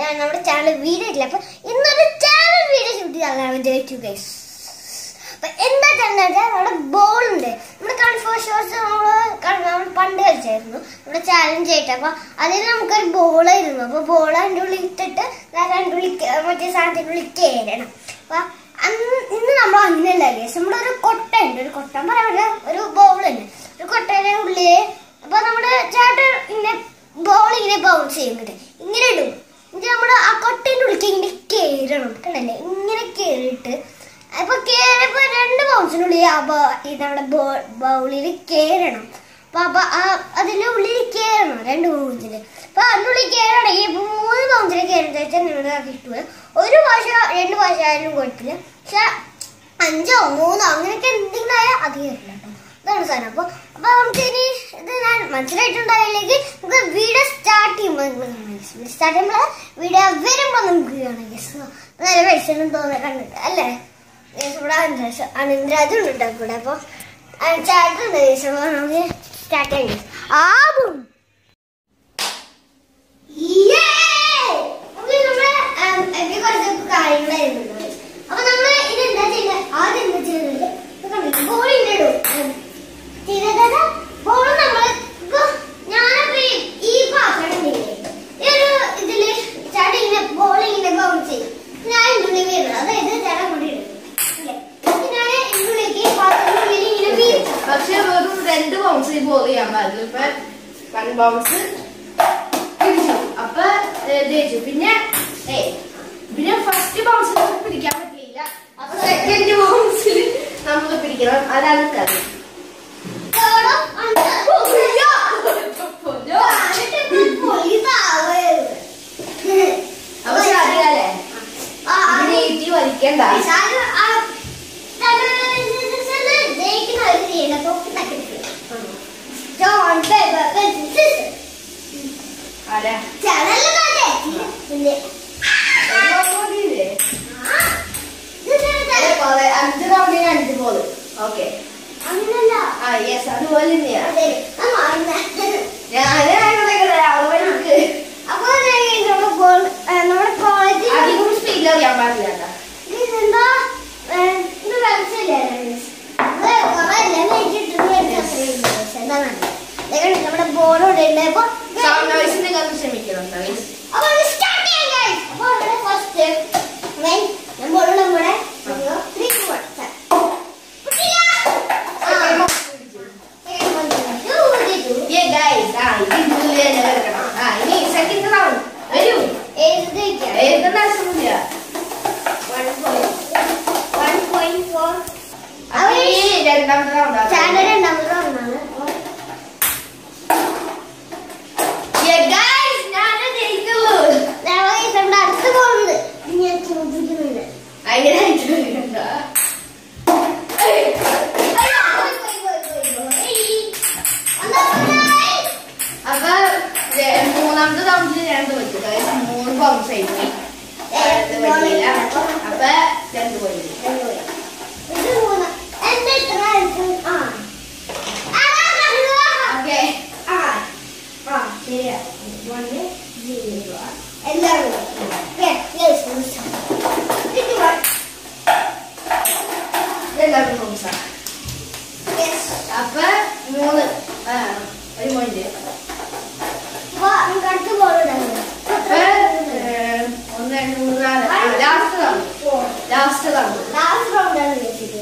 ഞാൻ നമ്മുടെ channel video ഇല്ല അപ്പൊ ഇന്നൊരു ചാനൽ വീഡിയോ ഷൂട്ട് ചെയ്താണ് വിചാരിച്ചു ഗൈസ് അപ്പൊ എന്താ ചാനൽ നമ്മുടെ ബോൾ ഉണ്ട് നമ്മുടെ കൺഫേർ ഷോർട്സ് നമ്മൾ പണ്ട് കളിച്ചായിരുന്നു നമ്മുടെ ചാലഞ്ച് ആയിട്ട് അപ്പൊ അതിൽ നമുക്കൊരു ബോളായിരുന്നു അപ്പൊ ബോൾ അതിൻ്റെ ഉള്ളിൽ ഇട്ടിട്ട് അതിൻ്റെ ഉള്ളിൽ കേ- മറ്റേ സാധനത്തിൻ്റെ ഉള്ളിൽ കയറണം അപ്പൊ അന്ന് ഇന്ന് നമ്മൾ അങ്ങനെയല്ല ഗൈസ് നമ്മുടെ ഒരു കൊട്ട ഉണ്ട് ഒരു കൊട്ട എന്ന് പറയാൻ പറ്റില്ല ഒരു ബോൾ ഉണ്ട് ഒരു കൊട്ടയുടെ ഉള്ളില് അപ്പൊ നമ്മുടെ ചേട്ടൻ ഇങ്ങനെ ബോൾ ഇങ്ങനെ ബൗൺസ് ചെയ്യുന്നുണ്ട് ഇങ്ങനെ ഇടും എന്നിട്ട് നമ്മുടെ ആ കൊട്ടേന്റെ ഉള്ളിലേക്ക് ഇങ്ങനെ കേറണം കണ്ടല്ലേ ഇങ്ങനെ കേറിയിട്ട് അപ്പൊ കേറിയപ്പോ രണ്ട് ബൗൺസിനുള്ളിൽ ആ ബ- ഈ നമ്മുടെ ബൗളിൽ കേറണം അപ്പൊ അപ്പൊ ആ അതിന്റെ ഉള്ളിൽ കേറണം രണ്ട് ബൗൺസില് അപ്പൊ അതിനുള്ളിൽ കേറണമെങ്കിൽ ഇപ്പൊ മൂന്ന് ബൗൺസിൽ കയറുന്ന വെച്ചാൽ നിങ്ങൾ കിട്ടുക ഒരു ഭാഷ രണ്ട് ഭാഷ ആയാലും കുഴപ്പമില്ല പക്ഷെ അഞ്ചോ മൂന്നോ അങ്ങനെയൊക്കെ എന്തെങ്കിലും ആയാൽ അത് കയറില്ല കേട്ടോ അതാണ് സാധനം അപ്പൊ അപ്പൊ നമുക്ക് ഇനി ഇത് ഞാൻ മനസ്സിലായിട്ടുണ്ടായില്ലെങ്കിൽ നമുക്ക് വീഡിയോ സ്റ്റാർട്ട് ചെയ്യുമ്പോൾ സ്റ്റാർട്ട് ചെയ്യുമ്പോൾ വീഡിയോ വരുമ്പോൾ നമുക്ക് കാണാം ഗസ് നല്ല പൈസയൊന്നും തോന്നുക കണ്ടിട്ട് അല്ലേ ഗസ് ഇവിടെ അനന്തരാജ് അനന്തരാജും ഉണ്ട് കേട്ടോ കൂടെ അപ്പൊ ചാട്ടുണ്ട് ഗസ് അപ്പൊ നമുക്ക് സ്റ്റാർട്ട് ചെയ്യാം ഗസ് ആബും കുറച്ച് കാര്യങ്ങളായിരുന്നു അപ്പൊ നമ്മള് ഇത് എന്താ ചെയ്യുന്നത് ആദ്യം എന്താ ചെയ്യുന്നത് ബോളിന്റെ ഇടും ചെയ്തത് ബോൾ നമ്മൾ ഇപ്പൊ ഞാനിപ്പോ ഈ- ഈ പാത്രം ഇല്ലേ, ഈ ഒരു ഇതില് ചേട്ടൻ ഇങ്ങനെ ബോൾ ഇങ്ങനെ ബൗൺസ് ചെയ്യും ഞാൻ ഇതിനുള്ളിൽ വീഴുന്നത് അതായത് ചേട്ടൻ കൂടി ഇടും ഇല്ലേ? എന്നിട്ട് ഞാൻ ഇതിനുള്ളിലേക്ക് ഈ പാത്രത്തിനുള്ളിൽ ഇങ്ങനെ വീഴ്ച പക്ഷെ വെറും രണ്ട് ബൗൺസ് ബോൾ ചെയ്യാൻ പാടില്ല ഇപ്പൊ വൺ ബൗൺസ് പിടിച്ചു അപ്പൊ ഏ, ജയിച്ചു പിന്നെ ഏ പിന്നെ ഫസ്റ്റ് ബൗൺസിൽ നമുക്ക് പിടിക്കാൻ പറ്റിയില്ല അപ്പൊ സെക്കൻഡ് ബൗൺസിൽ നമുക്ക് പിടിക്കണം അതാണ് കളി കേടം ഉണ്ട്. പൊയ്യോ. എന്നിട്ട് ഇപ്പൊ പോലീസാവ്. അപ്പൊ സാധ്യതല്ലേ ആ, ആ, ഇതിനെ ഈറ്റി വലിക്കണ്ട വിശാല് ആ തമിഴ്നാട്ടിൽ ജയിക്കുന്ന ഒരു ചെയ്യണ്ട തൊപ്പി തട്ടിട്ട് ജോൺ പേപ്പർ പെൻസിൽ സിസർ ആരാ ചാനലിലല്ലേ പിന്നെ ഓടിയില്ലേ? ആ, ഇത് ചെറുതാ. അതെ, പോലെ അഞ്ച് റൗണ്ടിന് അഞ്ച് ബോള് ഓക്കെ അങ്ങനല്ല ആ യെസ് അതുപോലെ തന്നെയാ അതെ അത് മാറുന്നേ ഞാൻ അതുപോലെ എനിക്ക് അപ്പൊ നമ്മുടെ ബോൾ നമ്മുടെ കോളേജിൽ അധികം സ്പീഡിൽ അറിയാൻ പാടില്ല കേട്ടോ ഇതെന്താ ഏഹ്, ഇത് മനസ്സിലായില്ലേ ഇത് കുറെ ലെവൽ ഇട്ടിട്ട് എന്താണ് നമ്മുടെ ബോളോടെ ഉണ്ട് അപ്പൊ സൗണ്ട് നോയ്സിനെ കണ്ട് ക്ഷമിക്കണം guys. അപ്പൊ ഇത് start ചെയ്യാം guys. അപ്പൊ ഇവിടെ first main ഞാൻ ബോളുള്ള നമ്മുടെ three two one start. പൊട്ടില്ല. ആ. Second box. Second one, two, three, two. Yeah, guys. ആ, ഇത് ഇതിൽ തന്നെ വെക്കണം. ആ, ഇനി second round. വരൂ. ഏത് ജയിക്കാം? എഴുതുന്ന ആവശ്യമൊന്നുമില്ല. One point. One point four. അപ്പൊ ഈ രണ്ടാമത്തെ round ആണ്. ചാനൽ രണ്ടാമത്തെ ഒന്നാണ് Yeah, guys, ഞാനേ ജയിക്കുള്ളൂ. നമ്മുടെ അടുത്ത് പോകുന്നത് ഞാൻ ചോദിക്കുന്നുണ്ട് അങ്ങനെയായിട്ട് കളിക്കണ്ട. ഏയ്. അപ്പൊ ര- മൂന്നാമത്തെ റൗണ്ടിൽ രണ്ട് പറ്റും guys. മൂന്ന് ബൗൺസ് ആയി പോയി അത് പറ്റിയില്ല അപ്പൊ രണ്ട് പോയി ഓക്കെ എല്ലാവർക്കും ബൗൺസാ അപ്പൊ മൂന്ന് ആ ഒരു പോയിന്റ് അപ്പൊ ഏഹ്, ഒന്ന് രണ്ട് മൂന്ന് നാല് last round last round last റൗണ്ടാണ് വെച്ചത്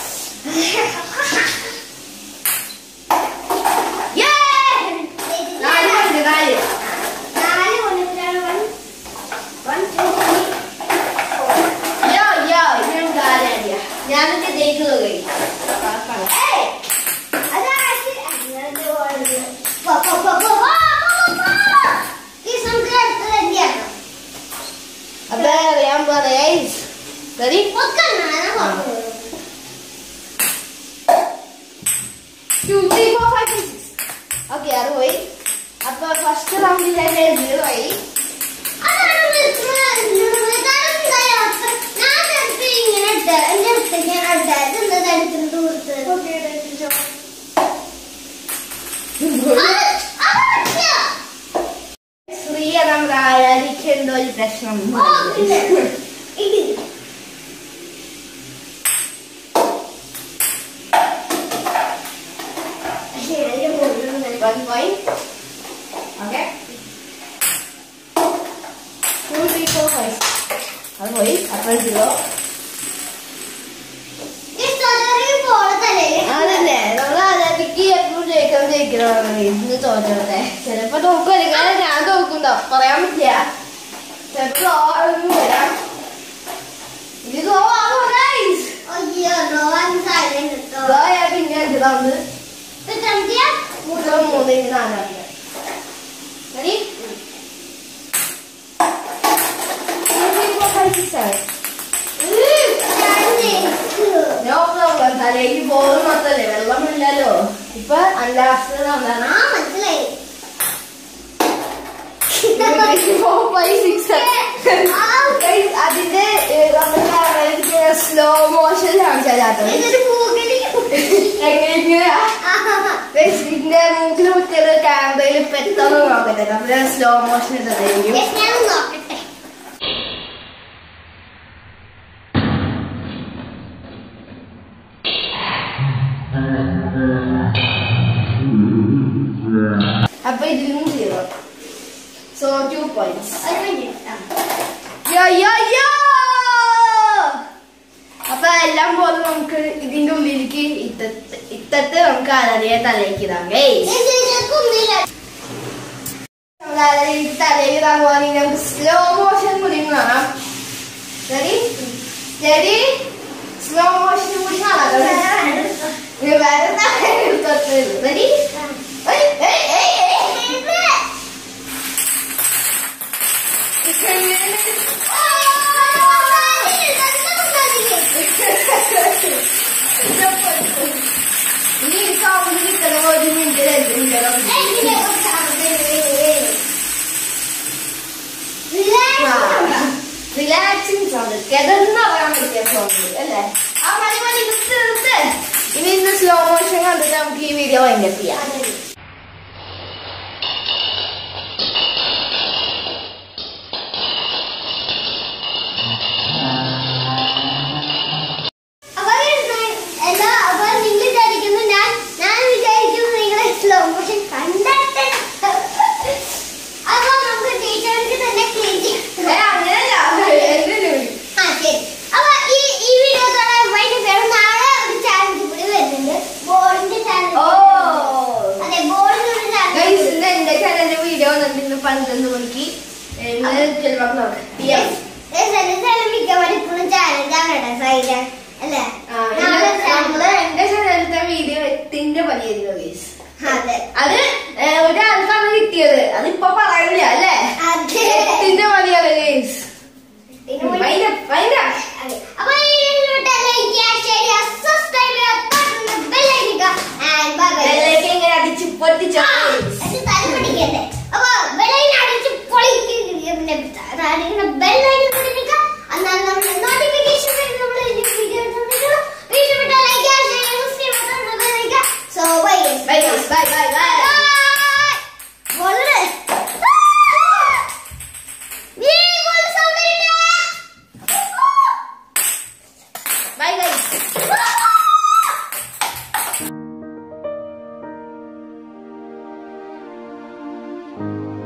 നാല് പോയിന്റ് നാല് നാല് കൊണ്ടിട്ടാണ് one one two three yo yo ഞാൻ കാലടിയ ഞാനൊക്കെ ജയിക്കുന്നു കൈ ഏയ് അതാണ് അങ്ങനത്തെ പോയത് പോ പോ പോ പോ വാ, പോ, പോ, പോ. ഈ നമുക്ക് അടുത്തത് എന്തിയാക്കണം അപ്പൊ ഞാൻ പറയാ ready two three four five six okay അത് പോയി അപ്പൊ ഫസ്റ്റ് റൗണ്ടിൽ തന്നെ സീറോ ആയി ശ്രീ നമ്മൾ ആരാധിക്കേണ്ട എന്തോ ഒരു പ്രശ്നം ഓ, പിന്നെ. ഇടി. ശരി, ഇതിന്റെ മുകളിലൊന്ന് one point okay two three four five അത് പോയി അപ്പോൾ സീറോ ഈ സ്ഥലം പോലത്തല്ലേ? അതന്നെ നമ്മൾ അതാക്കി എപ്പോഴും ജയിക്കണം ജയിക്കണം ഇന്ന് തോറ്റോട്ടെ ചിലപ്പോ തോക്കുമായിരിക്കും ഞാൻ തോക്കുണ്ടോ പറയാൻ പറ്റില്ല ചിലപ്പോ ഒന്നും വരാം ഇത് ഗോ ആണോ ഗൈസ് അയ്യോ, no one silent കേട്ടോ. ഗോ ഞാൻ പിന്നെ അഞ്ചാമത് ഇപ്പൊ എത്രാമത്തെയാ? മൂന്നോ മൂന്ന് ഇനി നാലാമത് Ready? Two, three, four, five, six, seven. ഉം, ഞാൻ ജയിച്ചു. No problem. തലയിൽ ബോൾ മാത്രല്ലേ വെള്ളമില്ലല്ലോ ഇപ്പൊ അല്ലാസ്റ്റ് എന്താണ് ആ, മനസ്സിലായി. അതിന്റെ സ്ലോ മോഷൻ കാണിച്ചാൽ ഇതൊരു പൂക്കലി. എങ്ങനെയാ ആഹാ. ഇതിന്റെ മൂക്കിൽ കുത്തിയത് ക്യാമറയിൽ പെട്ടെന്ന് നോക്കട്ടെ നമ്മുടെ സ്ലോ മോഷൻ ഇട്ടതായിരിക്കും Yes, ഞാനൊന്ന് നോക്കട്ടെ. അപ്പൊ ഇതിലും സീറോ സോ ടു പോയിന്റ്സ് ഒരു minute. ആ. യോ യോ യോ അപ്പൊ എല്ലാം പോലെ നമുക്ക് ഇതിന്റെ ഉള്ളിലേക്ക് ഇത്തത്ത് ഇത്തത്ത് നമുക്ക് അലറിയെ തലയ്ക്ക് ഇടാം ഗൈസ് ഞാൻ ജയിച്ചേക്കൊന്നുമില്ല. നമുക്ക് അലറിക്ക് തലയിൽ ഇടാൻ പോവാണെങ്കിൽ നമുക്ക് സ്ലോ മോഷൻ കൂടി കാണാം റെഡി റെഡി സ്ലോ മോഷൻ കൂടി കാണാം റെഡി ഇനി സൗണ്ട് കിട്ടണം ഒരു മിനിറ്റ് രണ്ട് മിനിറ്റ് റിലാക്സിങ് സൗണ്ട് കിടന്നറിയാൻ പറ്റിയ സൗണ്ട് അല്ലേ ആ മതി മതി നിർത്ത് നിർത്ത് ഇനി ഇന്ന് സ്ലോ മോഷൻ കണ്ടിട്ട് നമുക്ക് ഈ വീഡിയോ വൈൻഡപ്പ് ചെയ്യാം അപ്പൊ എല്ലാ അപ്പൊ നിങ്ങൾ വിചാരിക്കുന്നു ഞാൻ ഞാൻ വിചാരിക്കുന്നു നിങ്ങളെ സ്ലോ മോഷൻ കണ്ടിട്ട് അപ്പൊ നമുക്ക് ടീച്ചർക്ക് തന്നെ ക്ലീൻ ഏ, അങ്ങനെയല്ല എന്തിനു? ആ ശരി അപ്പൊ ഈ ഈ വീഡിയോ കാണാൻ വൈകിട്ട് വേണം നാളെ ഒരു ചാനൽ കൂടി വരുന്നുണ്ട് ബോളിന്റെ ചാനൽ ഓ അതെ ബോളിന്റെ ഒരു Guys, ചാനൽ ഇന്ന് എന്റെ ചാനലിന്റെ വീഡിയോ വന്നിട്ട് ഇന്ന് പന്ത്രണ്ട് മണിക്ക് ഇന്ന് ചിലപ്പോൾ നോക്കാം മിക്കവാറും ഇപ്പോഴും ചാനൽ കാണട്ടെ സൈഡ് അല്ലേ ആ, നാളെ ഇത് channel- നമ്മള് എന്റെ ചാനലിലത്തെ വീഡിയോ എത്തിന്റെ പണിയായിരുന്നു ഗൈസ് അതെ അത് ഏ, ഒരാൾക്കാണ് കിട്ടിയത് അതിപ്പോ പറയില്ല അല്ലേ അതെ എത്തിന്റെ പണിയാണ് ഗൈസ് ഇതിനു മുന്നേ- വൈൻഡപ്പ് വൈൻഡപ്പ് അതെ. അപ്പൊ ഈ വീഡിയോ ലൈക്ക് ചെയ്യുക ഷെയർ ചെയ്യുക സബ്സ്ക്രൈബ് ചെയ്യുക തൊട്ടടുത്ത ബെൽ അടിക്കുക ആൻഡ് ബൈ ബൈ വെള്ളയ്ക്ക് ഇങ്ങനെ അടിച്ച് പൊട്ടിച്ചോ ആ, guys. അത് തല പിടിക്കണ്ടേ അപ്പൊ ബെല്ലൈൻ അടിച്ച് പൊളിക്കുക പിന്നെ അടിക്കുന്ന ബെല്ലൈൻ പിടിക്കുക എന്നാൽ നമ്മുടെ നോട്ടിഫിക്കേഷൻ നമ്മൾ വീഡിയോ വീഡിയോ ലൈക്ക് ചെയ്യുക ഷെയർ ചെയ്യുക സബ്സ്ക്രൈബ് ചെയ്യുക so bye Bye guys, bye bye bye. വളരെ നീ പോലെ സൗന്ദര്യം Bye guys. Bye.